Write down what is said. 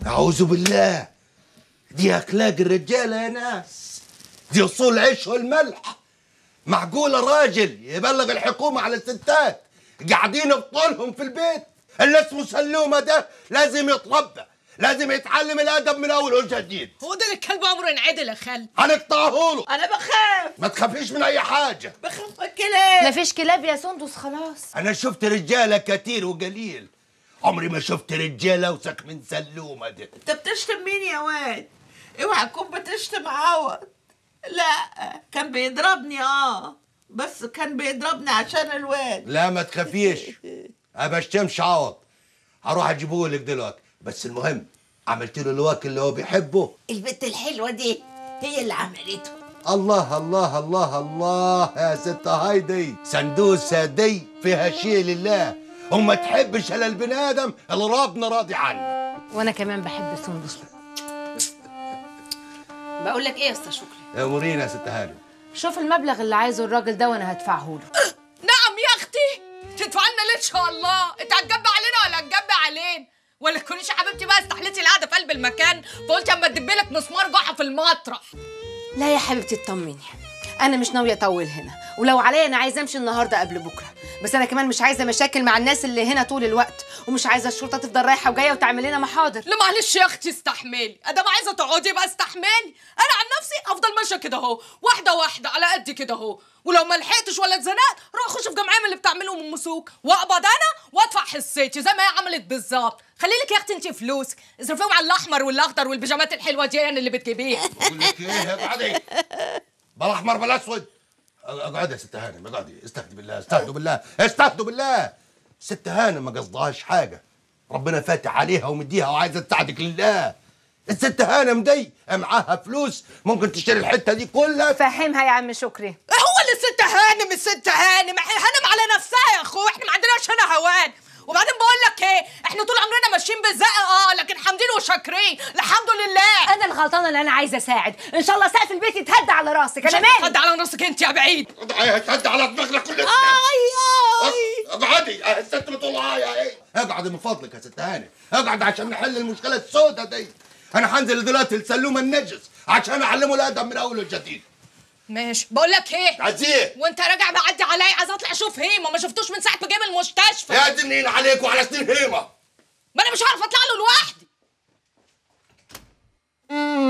أعوذ بالله دي أخلاق الرجالة يا ناس دي أصول عيش والملح معقولة راجل يبلغ الحكومة على الستات قاعدين بطولهم في البيت اللي اسمه سلومة ده لازم يتربى لازم يتعلم الأدب من أول وجديد هو ده الكلب عمره ينعدل يا خال هنقطعه له انا بخاف ما تخافيش من أي حاجة بخاف من الكلاب مفيش كلاب يا سندس خلاص أنا شفت رجالة كتير وقليل عمري ما شفت رجالة أوسخ من سلومة ده انت بتشتم مين يا واد اوعى تكون بتشتم عوض لا كان بيضربني اه بس كان بيضربني عشان الواد لا ما تخافيش ابشتمش عوض هروح اجيبه لك دلوقتي بس المهم عملت له الواكل اللي هو بيحبه البت الحلوه دي هي اللي عملته الله الله الله الله يا ست هايدي سندوسة دي فيها شيء لله وما تحبش الا البني ادم اللي ربنا راضي عنه وانا كمان بحب سندس بقول لك ايه يا استاذ شكري امورينا يا ست هانم شوف المبلغ اللي عايزه الراجل ده وانا هدفعه له نعم يا اختي تدفع لنا ليه ان شاء الله انت هتجب علينا ولا هتجب علينا ولا تكونيش يا حبيبتي بقى استحليتي القعده في قلب المكان فقلت اما ادب لك مسمار جحا في المطرح لا يا حبيبتي اطمني انا مش ناويه اطول هنا ولو عليا انا عايزه امشي النهارده قبل بكره بس انا كمان مش عايزه مشاكل مع الناس اللي هنا طول الوقت ومش عايزه الشرطه تفضل رايحه وجايه وتعمل لنا محاضر لا معلش يا اختي استحملي ادام عايزه تقعدي يبقى استحملي انا عن نفسي افضل ماشيه كده اهو واحده واحده على قد كده اهو ولو ما لحقتش ولا اتزنقت روح اخش في جمعيه من اللي بتعملهم ام مسوك واقبض انا وادفع حصتي زي ما هي عملت بالظبط خلي لك يا اختي انت فلوسك اصرفيهم على الاحمر والاخضر والبيجامات الحلوه دي يعني اللي بتجيبيها بقول لك ايه اقعدي بلا احمر بلا اسود اقعدي يا ست هانم اقعدي استهدوا بالله استهدوا بالله استهدوا بالله ست هانم ما قصدهاش حاجه ربنا فاتح عليها ومديها وعايزه تساعدك لله الست هانم دي معاها فلوس ممكن تشتري الحته دي كلها فهمها يا عم شكري هو اللي الست هانم الست هانم إحنا هانم على نفسها يا اخو احنا ما عندناش هنا هوان وبعدين بقول لك ايه احنا طول عمرنا ماشيين بالزق اه لكن حامدين وشاكرين الحمد لله انا الغلطانه اللي انا عايزه اساعد ان شاء الله سقف البيت يتهد على راسك انا مش مالي هتفضي على راسك انت يا بعيد هتهد على دماغنا كلنا اي اي اقعدي الست بتقول اه يا ايه اقعدي من فضلك يا ست هانم اقعد عشان نحل المشكله السوداء دي انا هنزل دلوقتي لسلوم النجس عشان اعلمه الادب من اول وجديد ماشي بقول لك ايه عزيه وانت راجع معدي عليا عايز اطلع اشوف هيما ما شفتوش من ساعه ما جه من المستشفى يا دنين عليك وعلى سنين هيمه ما انا مش عارفه اطلع له لوحدي